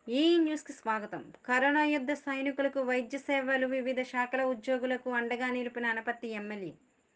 ఈ న్యూస్కి స్వాగతం కరోనా యుద్ధ సైనికులకు వైద్య సేవలు వివిధ శాఖల ఉద్యోగులకు అండగా నిలిపిన అనపత్తి ఎమ్మెల్యే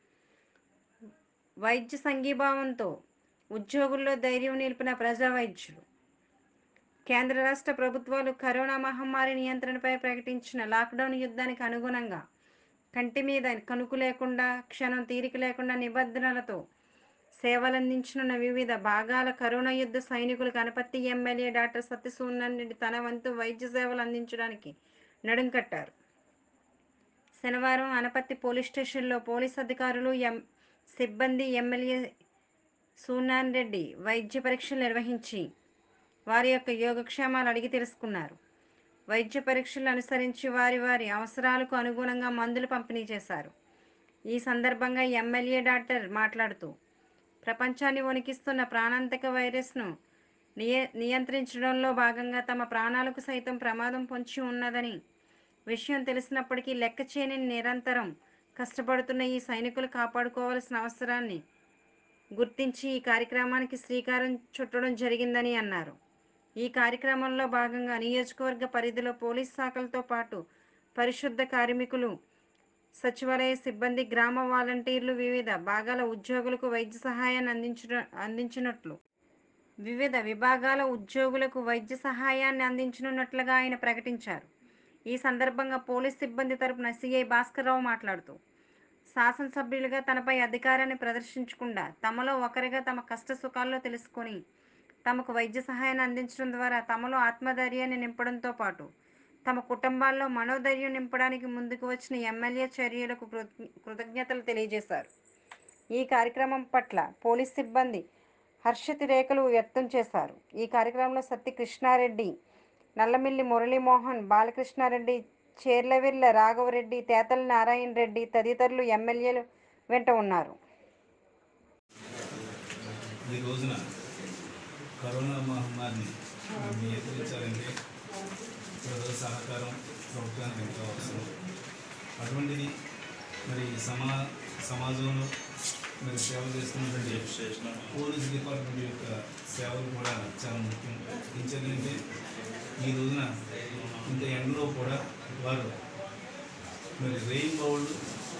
వైద్య సంఘీభావంతో ఉద్యోగుల్లో ధైర్యం నిలిపిన ప్రజా వైద్యులు కేంద్ర రాష్ట్ర ప్రభుత్వాలు కరోనా మహమ్మారి నియంత్రణపై ప్రకటించిన లాక్డౌన్ యుద్ధానికి అనుగుణంగా కంటి మీద కనుకు లేకుండా క్షణం తీరిక లేకుండా నిబంధనలతో సేవలందించనున్న వివిధ భాగాల కరోనా యుద్ధ సైనికులకు అనపత్తి ఎమ్మెల్యే డాక్టర్ సత్యసూర్యనారాయణ రెడ్డి తన వంతు వైద్య సేవలు అందించడానికి నడుం కట్టారు శనివారం అనపత్తి పోలీస్ స్టేషన్లో పోలీస్ అధికారులు ఎం సిబ్బంది ఎమ్మెల్యే సూర్యనారాయణ రెడ్డి వైద్య పరీక్షలు నిర్వహించి వారి యొక్క యోగక్షేమాలు అడిగి తెలుసుకున్నారు వైద్య పరీక్షలు అనుసరించి వారి వారి అవసరాలకు అనుగుణంగా మందులు పంపిణీ చేశారు ఈ సందర్భంగా ఎమ్మెల్యే డాక్టర్ మాట్లాడుతూ ప్రపంచాన్ని వణికిస్తున్న ప్రాణాంతక వైరస్ను నియ నియంత్రించడంలో భాగంగా తమ ప్రాణాలకు సైతం ప్రమాదం పొంచి ఉన్నదని విషయం తెలిసినప్పటికీ లెక్క చేయని నిరంతరం కష్టపడుతున్న ఈ సైనికులు కాపాడుకోవాల్సిన అవసరాన్ని గుర్తించి ఈ కార్యక్రమానికి శ్రీకారం చుట్టడం జరిగిందని అన్నారు ఈ కార్యక్రమంలో భాగంగా నియోజకవర్గ పరిధిలో పోలీస్ శాఖలతో పాటు పరిశుద్ధ కార్మికులు సచివాలయ సిబ్బంది గ్రామ వాలంటీర్లు వివిధ భాగాల ఉద్యోగులకు వైద్య సహాయాన్ని అందించ అందించినట్లు వివిధ విభాగాల ఉద్యోగులకు వైద్య సహాయాన్ని అందించనున్నట్లుగా ఆయన ప్రకటించారు ఈ సందర్భంగా పోలీస్ సిబ్బంది తరపున సిఐ భాస్కర్రావు మాట్లాడుతూ శాసనసభ్యులుగా తనపై అధికారాన్ని ప్రదర్శించకుండా తమలో ఒకరిగా తమ కష్ట సుఖాల్లో తెలుసుకొని తమకు వైద్య సహాయాన్ని అందించడం ద్వారా తమలో ఆత్మధైర్యాన్ని నింపడంతో పాటు తమ కుటుంబాల్లో మనోధైర్యం నింపడానికి ముందుకు వచ్చిన ఎమ్మెల్యే చర్యలకు కృత- కృతజ్ఞతలు తెలియజేశారు ఈ కార్యక్రమం పట్ల పోలీస్ సిబ్బంది హర్షతి రేఖలు వ్యక్తం చేశారు ఈ కార్యక్రమంలో సత్య కృష్ణారెడ్డి నల్లమిల్లి మురళీమోహన్ బాలకృష్ణారెడ్డి చేర్లవిర్ల రాఘవరెడ్డి తేతల నారాయణ రెడ్డి తదితరులు ఎమ్మెల్యేలు వెంట ఉన్నారు ఈ రోజున కరోనా మహమ్మారిని నియంత్రించాలంటే ప్రజల సహకారం ప్రభుత్వానికి ఎంతో అవసరం అటువంటిది మరి సమా సమాజంలో మరి సేవ చేస్తున్నటువంటి పోలీస్ డిపార్ట్మెంట్ యొక్క సేవలు కూడా చాలా ముఖ్యం ఎందుకంటే ఈ రోజున ఇంత ఎండలో కూడా వారు మరి రెయిన్ బౌల్డ్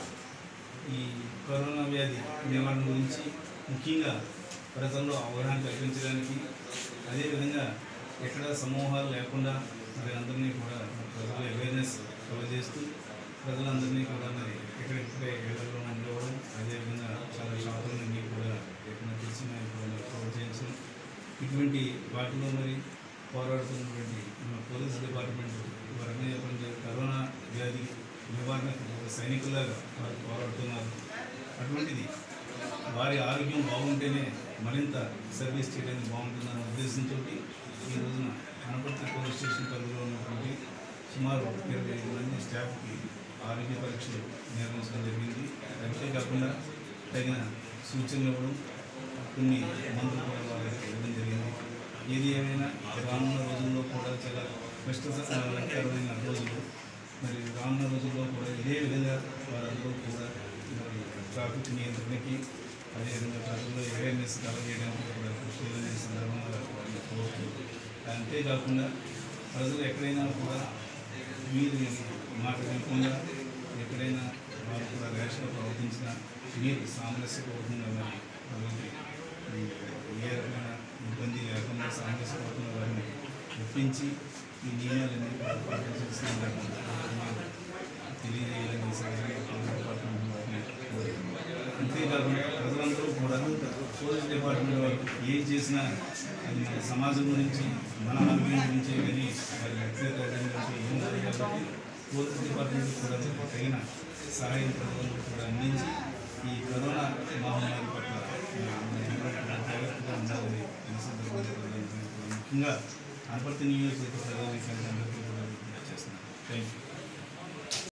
ఈ కరోనా వ్యాధి నివారణ గురించి ముఖ్యంగా ప్రజల్లో అవగాహన కల్పించడానికి అదేవిధంగా ఎక్కడ సమూహాలు లేకుండా మరి అందరినీ కూడా ప్రజలు అవేర్నెస్ కలగజేస్తూ ప్రజలందరినీ కూడా మరి ఎక్కడెక్కడే ఇళ్లలో ఉండవడం అదేవిధంగా చాలా షాపుల నుండి కూడా ఎక్కడ తెలిసిన కూడా ప్రోత్సహించడం ఇటువంటి వాటిలో మరి పోరాడుతున్నటువంటి మన పోలీస్ డిపార్ట్మెంట్ వరకు చెప్పండి కరోనా వ్యాధి నివారణకు ఒక సైనికులాగా వారు పోరాడుతున్నారు అటువంటిది వారి ఆరోగ్యం బాగుంటేనే మరింత సర్వీస్ చేయడానికి బాగుంటుందన్న ఉద్దేశంతో ఈ రోజున అనపర్తి పోలీస్ స్టేషన్ పరిధిలో ఉన్నటువంటి సుమారు ఇరవై ఐదు మంది స్టాఫ్కి ఆరోగ్య పరీక్షలు నిర్వహించడం జరిగింది అంతేకాకుండా తగిన సూచనలు ఇవ్వడం కొన్ని మందులు కూడా వాళ్ళకి ఇవ్వడం జరిగింది ఏది ఏమైనా రానున్న రోజుల్లో కూడా చాలా కష్టకరమైన రోజులు మరి రానున్న రోజుల్లో కూడా ఇదే విధంగా వారందరూ కూడా మరి ట్రాఫిక్ నియంత్రణకి అదేవిధంగా ప్రజల్లో అవేర్నెస్ కలగజేయడానికి కూడా కృషి చేయాలనే సందర్భంగా వారిని కోరుతూ అంతేకాకుండా ప్రజలు ఎక్కడైనా కూడా మీరు మాట వినకుండా ఎక్కడైనా వారు కూడా ర్యాష్గా ప్రవర్తించిన మీరు సామరస్యపూర్వకంగా మరి ప్రజలకి ఈ ఏ రకమైన ఇబ్బంది లేకుండా సామరస్యపూర్వకంగా వారిని ఒప్పించి ఈ నియమాలన్నీ కూడా పాటించాల్సిందిగా మనం తెలియజేయాలని ఈ సందర్భంగా డిపార్ట్మెంట్ వారిని కోరుతున్నాను. అంతేకాకుండా ప్రజలందరూ కూడా పోలీస్ డిపార్ట్మెంట్ వారు ఏం చేసినా అది మన సమాజం గురించి మన ఆరోగ్యం గురించే కానీ వారి వ్యక్తిగత ఆరోగ్యం గురించి ఏం కాదు కాబట్టి పోలీస్ డిపార్ట్మెంట్ కూడా తగిన సహాయం ప్రజలందరూ కూడా అందించి ఈ కరోనా మహమ్మారి పట్ల మన అందరూ కూడా జాగ్రత్తగా ఉండాలని ఈ సందర్భంగా ప్రజలందరినీ కూడా ముఖ్యంగా అనపర్తి నియోజకవర్గ ప్రజానికానికి అందరికీ కూడా విజ్ఞప్తి చేస్తున్నాను థ్యాంక్ యూ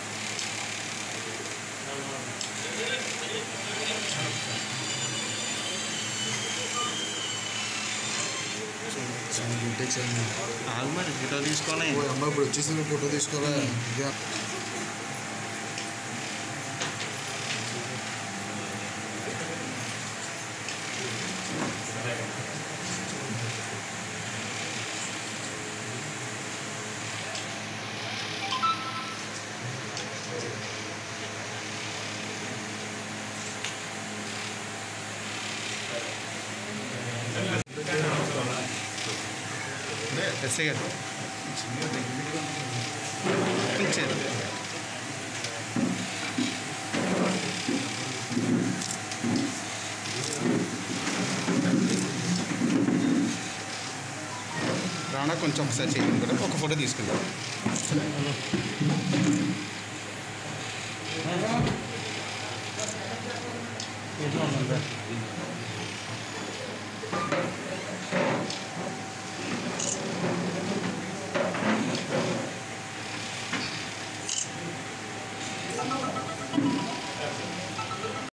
ఆగమని ఫోటో తీసుకోవాలి అమ్మ ఇప్పుడు వచ్చేసి ఫోటో తీసుకోవాలా ఇదే ఎస్ఐ గారు పిలిచారు రానా కొంచెం ఒకసారి చేయండి కూడా ఒక ఫోటో తీసుకుందాం